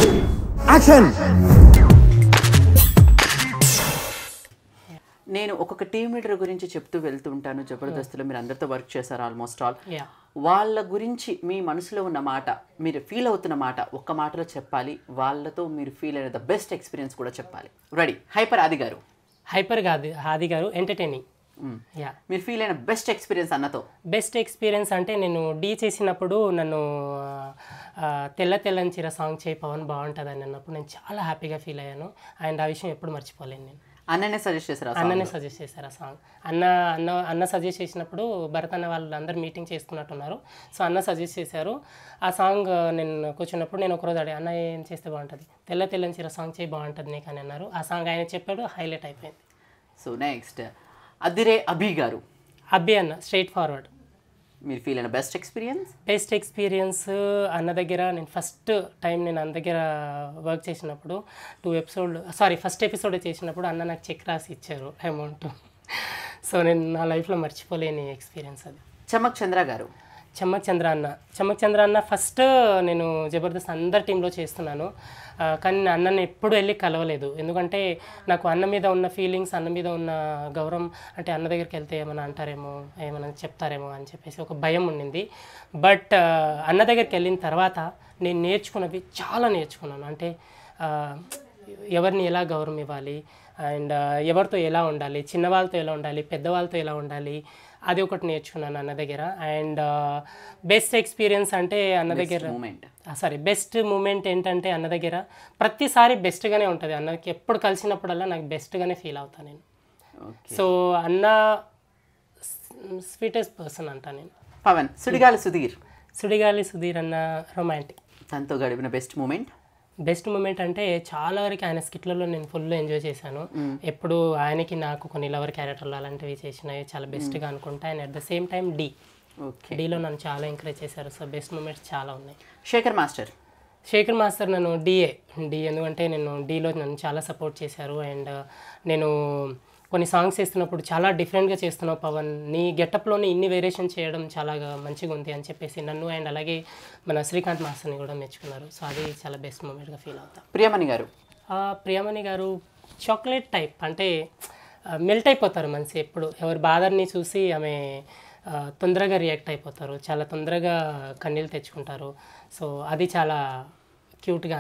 Action నేను ఒక్కొక్క team leader గురించి చెప్తూ వెళ్తూ ఉంటాను జబర్దస్త్లో మీరు అందరితో వర్క్ చేశారు ఆల్మోస్ట్ ఆల్ యా వాళ్ళ గురించి మీ మనసులో ఉన్న మాట మీరు ఫీల్ అవుతున్న మాట ఒక్క మాటలో చెప్పాలి వాళ్ళతో మీరు ఫీల్ అయిన ద బెస్ట్ ఎక్స్పీరియన్స్ కూడా చెప్పాలి రెడీ హైపర్ ఆది గారు హైపర్ కాదు హాది గారు ఎంటర్టైనింగ్ యా మీరు ఫీల్ అయిన బెస్ట్ ఎక్స్పీరియన్స్ అన్నతో బెస్ట్ ఎక్స్పీరియన్స్ అంటే నేను డీ చేసినప్పుడు నన్ను ఆ, తెల్ల తెల్లని చీర సాంగ్ చేయి పవన్ బాగుంటుందని అన్నప్పుడు నేను చాలా హ్యాపీగా ఫీల్ అయ్యాను అండ్ ఆ విషయం ఎప్పుడు మర్చిపోలేను నేను అన్ననే సజెస్ట్ చేశారు ఆ song అన్ననే లో. సజెస్ట్ చేశారు ఆ సాంగ్ అన్న అన్న అన్న సజెస్ట్ చేసినప్పుడు భరత్ అన్న వాళ్ళు అందరు మీటింగ్ చేసుకున్నట్టున్నారు సో అన్న సజెస్ట్ చేశారు ఆ సాంగ్ నేను కూర్చున్నప్పుడు నేను ఒకరోజు అడిగి అన్న ఏం చేస్తే బాగుంటుంది తెల్ల తెల్లని చీర సాంగ్ చేయి బాగుంటుంది నీకు అని అన్నారు ఆ సాంగ్ ఆయన చెప్పాడు హైలైట్ అయిపోయింది సో నెక్స్ట్ అదిరే అభి గారు అబ్బి అన్న స్ట్రైట్ ఫార్వర్డ్ మీరు ఫీల్ అయిన బెస్ట్ ఎక్స్పీరియన్స్ బెస్ట్ ఎక్స్పీరియన్స్ అన్న దగ్గర నేను ఫస్ట్ టైం నేను అన్న దగ్గర వర్క్ చేసినప్పుడు two episode sorry first episode చేసినప్పుడు అన్న నాకు చెక్ రాసి ఇచ్చారు అమౌంట్ సో నేను నా లైఫ్లో మర్చిపోలేని ఎక్స్పీరియన్స్ అది చమక్ చంద్ర గారు చమ్మక్ చంద్ర అన్న చమ్మక్ చంద్ర అన్న ఫస్ట్ నేను జబర్దస్త్ అందరి టీంలో చేస్తున్నాను ఆ, కానీ నేను అన్నని ఎప్పుడు వెళ్ళి కలవలేదు ఎందుకంటే నాకు అన్న మీద ఉన్న ఫీలింగ్స్ అన్న మీద ఉన్న గౌరవం అంటే అన్న దగ్గరికి వెళ్తే ఏమైనా అంటారేమో ఏమైనా చెప్తారేమో అని చెప్పేసి ఒక భయం ఉండింది బట్ అన్న దగ్గరికి వెళ్ళిన తర్వాత నేను నేర్చుకున్నవి చాలా నేర్చుకున్నాను అంటే ఆ, ఎవరిని ఎలా గౌరవం ఇవ్వాలి అండ్ ఎవరితో ఎలా ఉండాలి చిన్నవాళ్ళతో ఎలా ఉండాలి పెద్దవాళ్ళతో ఎలా ఉండాలి అది ఒకటి నేర్చుకున్నాను అన్న దగ్గర అండ్ బెస్ట్ ఎక్స్పీరియన్స్ అంటే అన్న దగ్గర మూమెంట్ సారీ బెస్ట్ మూమెంట్ ఏంటంటే అన్న దగ్గర ప్రతిసారి బెస్ట్గానే ఉంటుంది అన్నకి ఎప్పుడు కలిసినప్పుడల్లా నాకు బెస్ట్గానే ఫీల్ అవుతాను నేను ఓకే సో అన్న స్వీటెస్ట్ పర్సన్ అంటా నేను పవన్ సుడిగాలి సుధీర్ సుడిగాలి సుధీర్ అన్న రొమాంటిక్ తనతో గడిపిన బెస్ట్ మూమెంట్ బెస్ట్ మూమెంట్ అంటే చాలా వరకు ఆయన స్కిట్లలో నేను ఫుల్ ఎంజాయ్ చేశాను ఎప్పుడు ఆయనకి నాకు కొన్ని లవర్ క్యారెక్టర్లు అలాంటివి చేసినాయి చాలా బెస్ట్గా అనుకుంటా and at the same time Dhee okay డీలో నన్ను చాలా ఎంకరేజ్ చేశారు సో బెస్ట్ మూమెంట్స్ చాలా ఉన్నాయి శేఖర్ మాస్టర్ శేఖర్ మాస్టర్ నన్ను డిఏ డి ఎందుకంటే నేను డీలో నన్ను చాలా సపోర్ట్ చేశారు అండ్ నేను కొన్ని సాంగ్స్ చేస్తున్నప్పుడు చాలా డిఫరెంట్గా చేస్తున్నావు పవన్ నీ గెటప్లోనే ఇన్ని వేరియేషన్ చేయడం చాలా మంచిగా ఉంది అని చెప్పేసి నన్ను అండ్ అలాగే మన శ్రీకాంత్ మాస్టర్ని కూడా మెచ్చుకున్నారు సో అది చాలా బెస్ట్ మూమెంట్గా ఫీల్ అవుతా ప్రియమణి గారు ఆ ప్రియమణి గారు చాక్లెట్ టైప్ అంటే మెల్ట్ అయిపోతారు మనిషి ఎప్పుడు ఎవరి బాధని చూసి ఆమె ఆ, తొందరగా రియాక్ట్ అయిపోతారు చాలా తొందరగా కన్నీళ్ళు తెచ్చుకుంటారు సో అది చాలా క్యూట్గా